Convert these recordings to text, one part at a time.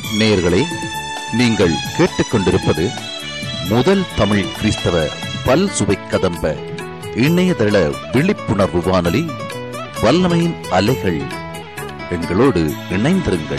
நேயர்களே நீங்கள் கேட்டுக்கொண்டிருப்பது முதல் தமிழ் கிறிஸ்தவ பல் சுவை கதம்ப இணையதள விழிப்புணர்வு வானொலி வல்லமையின் அலைகள் எங்களோடு இணைந்திருங்கள்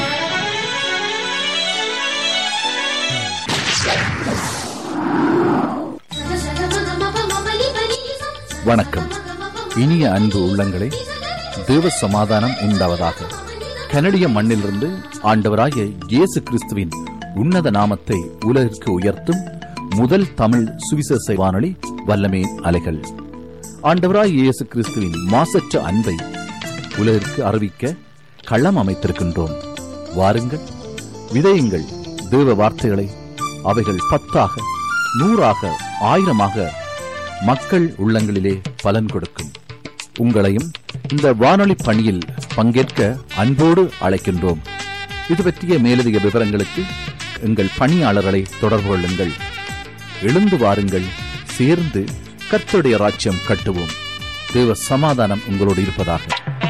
வணக்கம் இனிய அன்பு உள்ளங்களே தேவ சமாதானம் உண்டாவதாக கனடிய மண்ணிலிருந்து ஆண்டவராகிய இயேசு கிறிஸ்துவின் உன்னத நாமத்தை உலகிற்கு உயர்த்தும் முதல் தமிழ் சுவிசேஷ வானொலி வல்லமே அலைகள் ஆண்டவராகிய இயேசு கிறிஸ்துவின் மாசற்ற அன்பை உலகிற்கு அறிவிக்க களம் அமைத்திருக்கின்றோம் வாருங்கள் விதையுங்கள் தேவ வார்த்தைகளை அவைகள் பத்தாக நூறாக ஆயிரமாக மக்கள் உள்ளங்களிலே பலன் கொடுக்கும் உங்களையும் இந்த வானொலி பணியில் பங்கேற்க அன்போடு அழைக்கின்றோம் இது பற்றிய மேலதிக விவரங்களுக்கு எங்கள் பணியாளர்களை தொடர்பு கொள்ளுங்கள் எழுந்து வாருங்கள் சேர்ந்து கர்த்தருடைய ராஜ்யம் கட்டுவோம் தேவ சமாதானம் உங்களோடு இருப்பதாக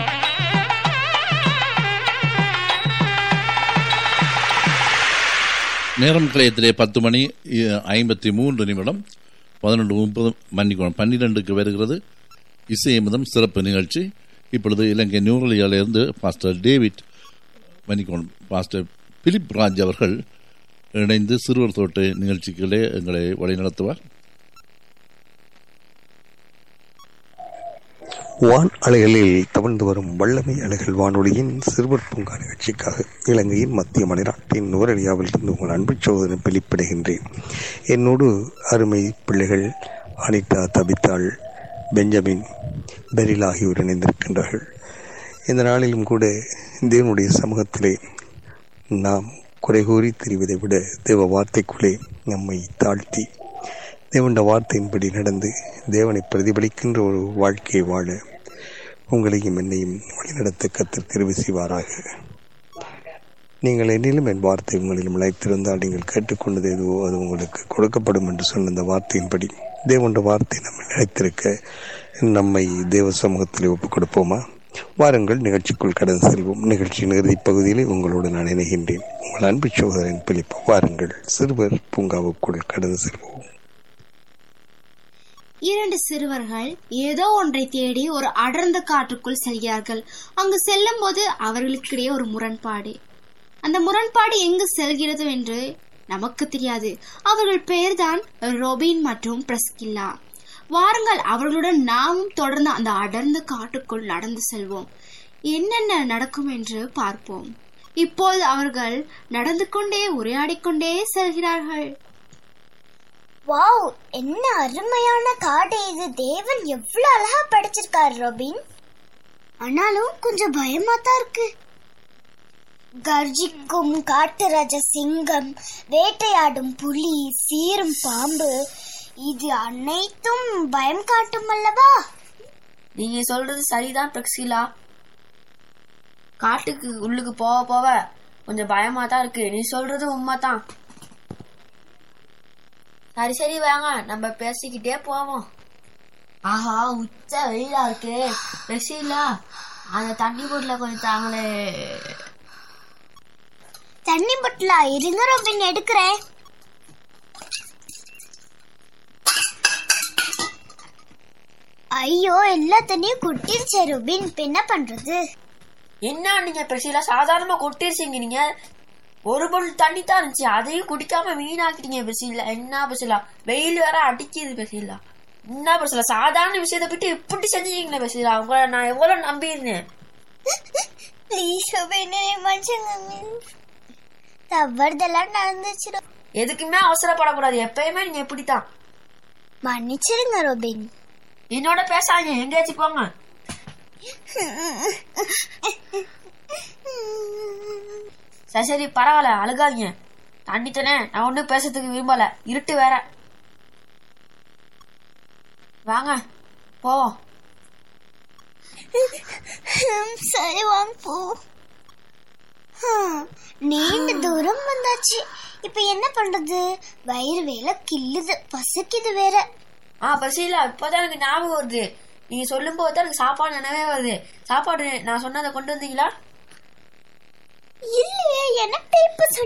நேரம் கலையத்திலே பத்து மணி இ- ஐம்பத்தி மூன்று நிமிடம் பதினொன்று முப்பது மன்னிக்கணும் பன்னிரெண்டுக்கு வருகிறது இசையமிதம் சிறப்பு நிகழ்ச்சி இப்பொழுது இலங்கை நியூரலியாலிருந்து பாஸ்டர் டேவிட் மன்னிக்கணும் பாஸ்டர் பிலிப் ராஜ் அவர்கள் இணைந்து சிறுவர் தோட்ட நிகழ்ச்சிகளே எங்களை வழிநடத்துவார் வான் அலைகளில் தவழ்ந்து வரும் வல்லமை அலைகள் வானொலியின் சிறுவர் பூங்கா நிகழ்ச்சிக்காக இலங்கையின் மத்திய மலைநாட்டின் நுவரலியாவில் இருந்து உங்கள் அன்பு சோதனை வெளிப்படுகின்றேன் என்னோடு அருமை பிள்ளைகள் அனிதா தபித்தாள் பெஞ்சமின் பெரில் ஆகியோர் இணைந்திருக்கின்றார்கள் இந்த நாளிலும் கூட தேவனுடைய சமூகத்திலே நாம் குறை கூறி தெரிவதை விட தேவ வார்த்தைக்குள்ளே நம்மை தாழ்த்தி தேவண்ட வார்த்தையின்படி நடந்து தேவனை பிரதிபலிக்கின்ற ஒரு வாழ்க்கையை வாழ உங்களையும் என்னையும் வழிநடத்த கத்தர் தெரிவு செய்வாராக நீங்கள் என்னிலும் என் வார்த்தை உங்களிலும் நிலைத்திருந்தால் நீங்கள் கேட்டுக்கொண்டது எதுவோ அது உங்களுக்கு கொடுக்கப்படும் என்று சொன்ன அந்த வார்த்தையின்படி தேவண்ட வார்த்தை நம்ம நிலைத்திருக்க நம்மை தேவ சமூகத்தில் ஒப்புக் கொடுப்போமா வாருங்கள் நிகழ்ச்சிக்குள் கடந்து செல்வோம் நிகழ்ச்சியின் இறுதிப் பகுதியிலே உங்களோடு நான் இணைகின்றேன் உங்கள் அன்பு சோதரின் பிலிப்பு வாருங்கள் சிறுவர் பூங்காவுக்குள் கடந்து செல்வோம் இரண்டு சிறுவர்கள் ஏதோ ஒன்றை தேடி ஒரு அடர்ந்த காட்டுக்குள் செல்கிறார்கள் அங்கு செல்லும் போது அவர்களுக்கிடையே ஒரு முரண்பாடு அந்த முரண்பாடு எங்கு செல்கிறது என்று நமக்கு தெரியாது அவர்கள் பெயர்தான் ரொபின் மற்றும் பிரஸ்கில்லா வாருங்கள் அவர்களுடன் நாமும் தொடர்ந்து அந்த அடர்ந்த காட்டுக்குள் நடந்து செல்வோம் என்னென்ன நடக்கும் என்று பார்ப்போம் இப்போது அவர்கள் நடந்து கொண்டே உரையாடிக்கொண்டே செல்கிறார்கள் வாவ் என்ன அருமையான காடு இது தேவன் எவ்வளவு அழகா படைச்சிருக்காரு ரொபின் ஆனாலும் கொஞ்சம் பயமா தான் இருக்கு கர்ஜிக்கும் காட்டுராஜ சிங்கம் வேட்டையாடும் புலி சீரும் பாம்பு இது அனைத்தும் பயம் காட்டும் அல்லவா நீங்க சொல்றது சரிதான் பிரக்சிலா காட்டுக்கு உள்ளுக்கு போக போக கொஞ்சம் பயமா தான் இருக்கு நீ சொல்றது உண்மைதான் சரி சரி வாங்க நம்ம பேசிக்கிட்டே போவோம் ஆஹா உச்ச வெயிலா இருக்கு பிரக்சிலா அந்த தண்ணி போட்டுல கொஞ்சம் தாங்களே தண்ணி பொட்டலா இருங்க ரொபின் எடுக்கிறேன் ஐயோ எல்லா தண்ணியும் குட்டிருச்சே ரொபின் இப்ப என்ன பண்றது என்ன நீங்க பிரக்சிலா சாதாரணமா கொட்டிருச்சீங்க நீங்க ஒரு பொருள் தண்ணி தான் இருந்துச்சு அதையும் குடிக்காம வீணாக்கிட்டீங்க பிரசிலா என்ன பிரசிலா வெயில் வேற அடிக்குது பிரசிலா என்ன பிரசிலா சாதாரண விஷயத்தை விட்டு இப்படி செஞ்சீங்களே பிரசிலா உங்களை நான் எவ்வளவு நம்பியிருந்தேன் ப்ளீஸ் ரொபின் மனுஷங்க தவறுதெல்லாம் நடந்துச்சு ரொ- எதுக்குமே அவசரப்படக்கூடாது எப்பயுமே நீங்க இப்படித்தான் மன்னிச்சிருங்க ரொபின் என்னோட பேசாங்க எங்கேயாச்சும் போங்க சரி சரி பரவாயில்ல அழுகாதீங்க தண்ணி தானே நான் ஒன்றும் பேசுறதுக்கு விரும்பல இருட்டு வேற வாங்க போவோம் சரி வாங்க போ ஹம், நீண்ட தூரம் வந்தாச்சு இப்ப என்ன பண்றது வயிறு வேலை கில்லுது பசிக்குது வேற ஆ பசியில இப்போதான் எனக்கு ஞாபகம் வருது நீங்க சொல்லும் போது தான் எனக்கு சாப்பாடு நினைவே வருது சாப்பாடு நான் சொன்னதை கொண்டு வந்தீங்களா இல்லையே எனக்கு இப்ப